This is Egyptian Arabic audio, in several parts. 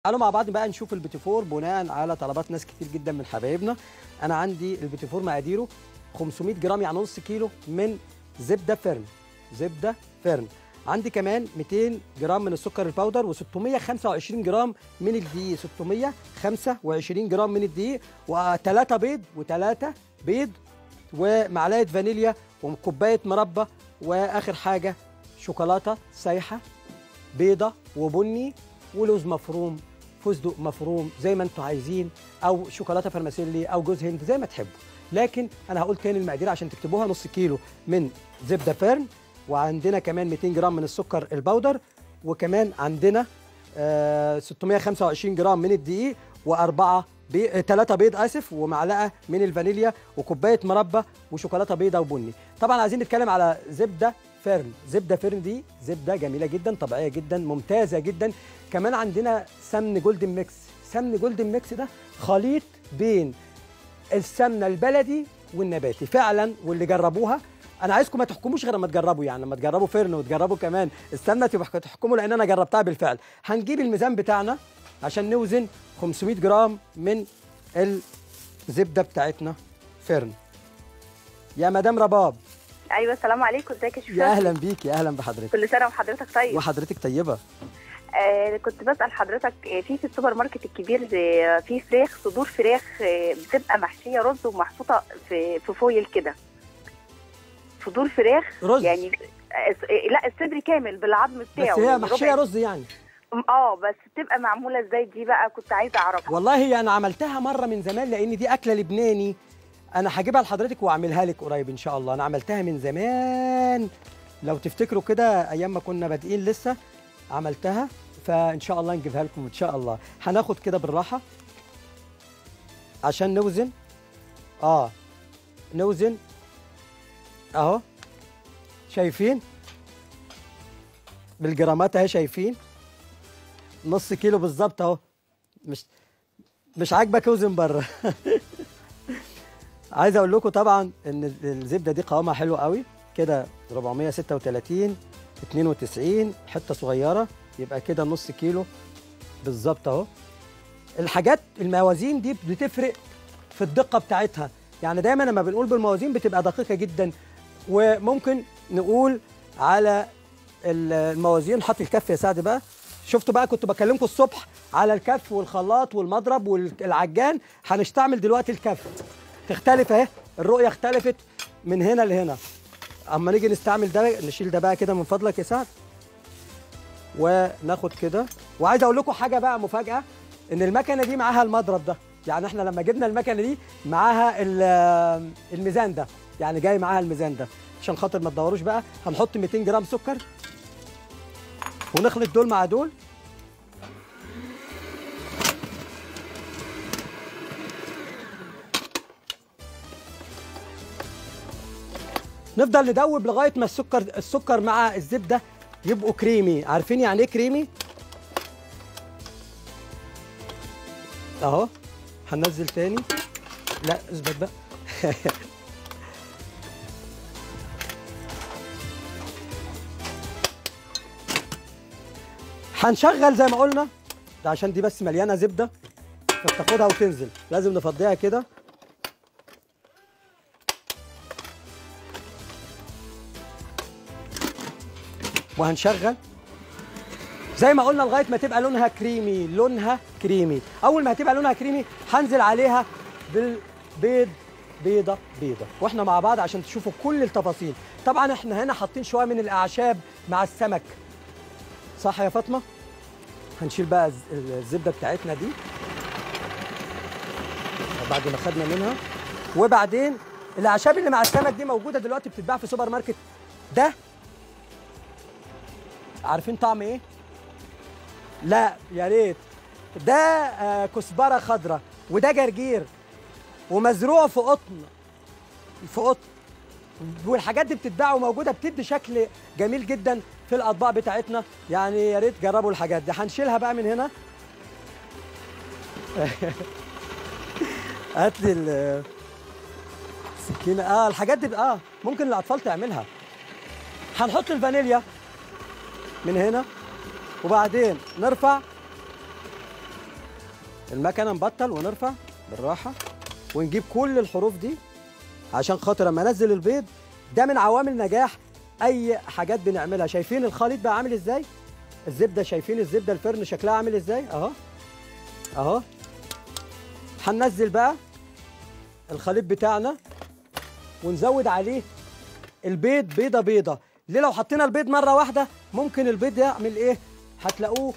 تعالوا مع بعض بقى نشوف البيتيفور بناء على طلبات ناس كتير جدا من حبايبنا انا عندي البيتيفور مقاديره 500 جرام يعني نص كيلو من زبده فرن زبده فرن عندي كمان 200 جرام من السكر الباودر و625 جرام من الدقيق 625 جرام من الدقيق وثلاثة بيض وثلاثة بيض ومعلقه فانيليا وكوبايه مربى واخر حاجه شوكولاته سايحه بيضه وبني ولوز مفروم فستق مفروم زي ما انتم عايزين او شوكولاته فرماسيلي او جوز هند زي ما تحبوا لكن انا هقول تاني المقادير عشان تكتبوها نص كيلو من زبده فرن وعندنا كمان 200 جرام من السكر البودر وكمان عندنا آه 625 جرام من الدقيق واربعه بي... ثلاثة بيض اسف ومعلقه من الفانيليا وكوبايه مربى وشوكولاته بيضه وبني طبعا عايزين نتكلم على زبده فرن زبده فرن دي زبده جميله جدا طبيعيه جدا ممتازه جدا كمان عندنا سمن جولدن ميكس سمن جولدن ميكس ده خليط بين السمنه البلدي والنباتي فعلا واللي جربوها انا عايزكم ما تحكموش غير لما تجربوا يعني لما تجربوا فرن وتجربوا كمان السمنه تبقى تحكموا لان انا جربتها بالفعل هنجيب الميزان بتاعنا عشان نوزن 500 جرام من الزبده بتاعتنا فرن يا مدام رباب ايوه السلام عليكم ازيك يا شيخ يا اهلا بيك يا اهلا بحضرتك كل سنه وحضرتك طيب وحضرتك طيبه آه كنت بسال حضرتك آه، في في السوبر ماركت الكبير آه، في فراخ صدور فراخ آه، بتبقى محشيه رز ومحطوطه في في فويل كده صدور فراخ رز يعني آه، آه، لا الصدر كامل بالعظم بس بتاعه هي يعني محشيه ربع- رز يعني اه بس بتبقى معموله ازاي دي بقى كنت عايزه اعرفها والله انا عملتها مره من زمان لان دي اكله لبناني انا هجيبها لحضرتك واعملها لك قريب ان شاء الله انا عملتها من زمان لو تفتكروا كده ايام ما كنا بادئين لسه عملتها فان شاء الله نجيبها لكم ان شاء الله هناخد كده بالراحه عشان نوزن اه نوزن اهو شايفين بالجرامات اهي شايفين نص كيلو بالظبط اهو مش مش عاجبك اوزن بره عايز اقول لكم طبعا ان الزبده دي قوامها حلو قوي كده 436 92 حته صغيره يبقى كده نص كيلو بالظبط اهو الحاجات الموازين دي بتفرق في الدقه بتاعتها يعني دايما لما بنقول بالموازين بتبقى دقيقه جدا وممكن نقول على ال- الموازين حط الكف يا سعد بقى شفتوا بقى كنت بكلمكم الصبح على الكف والخلاط والمضرب والعجان هنستعمل دلوقتي الكف تختلف اهي الرؤيه اختلفت من هنا لهنا اما نيجي نستعمل ده نشيل ده بقى كده من فضلك يا سعد وناخد كده وعايز اقول لكم حاجه بقى مفاجاه ان المكنه دي معاها المضرب ده يعني احنا لما جبنا المكنه دي معاها ال- الميزان ده يعني جاي معاها الميزان ده عشان خاطر ما تدوروش بقى هنحط 200 جرام سكر ونخلط دول مع دول نفضل ندوب لغايه ما السكر السكر مع الزبده يبقوا كريمي عارفين يعني ايه كريمي اهو هننزل تاني لا اثبت بقى هنشغل زي ما قلنا ده عشان دي بس مليانه زبده فبتاخدها وتنزل لازم نفضيها كده وهنشغل زي ما قلنا لغايه ما تبقى لونها كريمي لونها كريمي اول ما هتبقى لونها كريمي هنزل عليها بالبيض بيضه بيضه واحنا مع بعض عشان تشوفوا كل التفاصيل طبعا احنا هنا حاطين شويه من الاعشاب مع السمك صح يا فاطمه هنشيل بقى الز- الزبده بتاعتنا دي بعد ما خدنا منها وبعدين الاعشاب اللي مع السمك دي موجوده دلوقتي بتتباع في سوبر ماركت ده عارفين طعم ايه لا يا ريت ده آه، كزبره خضراء وده جرجير ومزروع في قطن في قطن والحاجات دي بتتباع وموجوده بتدي شكل جميل جدا في الاطباق بتاعتنا يعني يا ريت جربوا الحاجات دي هنشيلها بقى من هنا هات لي ال- السكينه اه الحاجات دي اه ممكن الاطفال تعملها هنحط الفانيليا من هنا وبعدين نرفع المكنه نبطل ونرفع بالراحه ونجيب كل الحروف دي عشان خاطر اما انزل البيض ده من عوامل نجاح اي حاجات بنعملها شايفين الخليط بقى عامل ازاي الزبده شايفين الزبده الفرن شكلها عامل ازاي اهو اهو هننزل بقى الخليط بتاعنا ونزود عليه البيض بيضه بيضه ليه لو حطينا البيض مره واحده ممكن البيض يعمل ايه هتلاقوه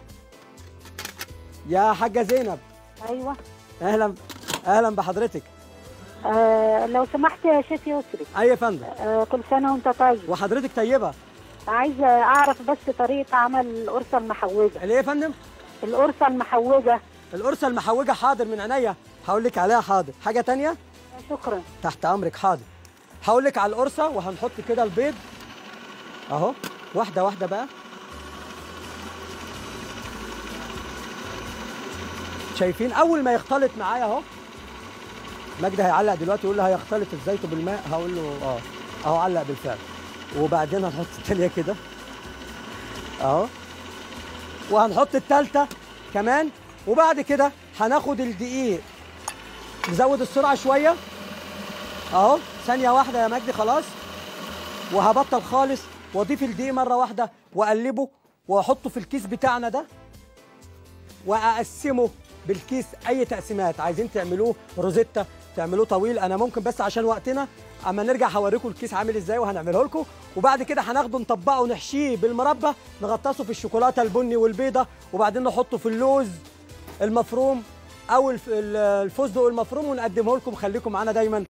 يا حاجه زينب ايوه اهلا اهلا بحضرتك آه لو سمحت يا شيخ يسري اي يا فندم آه كل سنه وانت طيب وحضرتك طيبه عايزه اعرف بس طريقه عمل القرصه المحوجه الايه يا فندم القرصه المحوجه القرصه المحوجه حاضر من عينيا هقول لك عليها حاضر حاجه تانية شكرا تحت امرك حاضر هقول لك على القرصه وهنحط كده البيض اهو واحده واحده بقى شايفين اول ما يختلط معايا اهو مجدي هيعلق دلوقتي يقول لي هيختلط ازاي بالماء هقول له اه اهو علق بالفعل وبعدين هنحط التانية كده اهو وهنحط التالتة كمان وبعد كده هناخد الدقيق نزود السرعة شوية اهو ثانية واحدة يا مجدي خلاص وهبطل خالص واضيف الدقيق مرة واحدة واقلبه واحطه في الكيس بتاعنا ده واقسمه بالكيس اي تقسيمات عايزين تعملوه روزيتا تعملوه طويل انا ممكن بس عشان وقتنا اما نرجع هوريكم الكيس عامل ازاي وهنعمله لكم وبعد كده هناخده نطبقه ونحشيه بالمربى نغطسه في الشوكولاته البني والبيضه وبعدين نحطه في اللوز المفروم او الف- الفستق المفروم ونقدمه لكم خليكم معانا دايما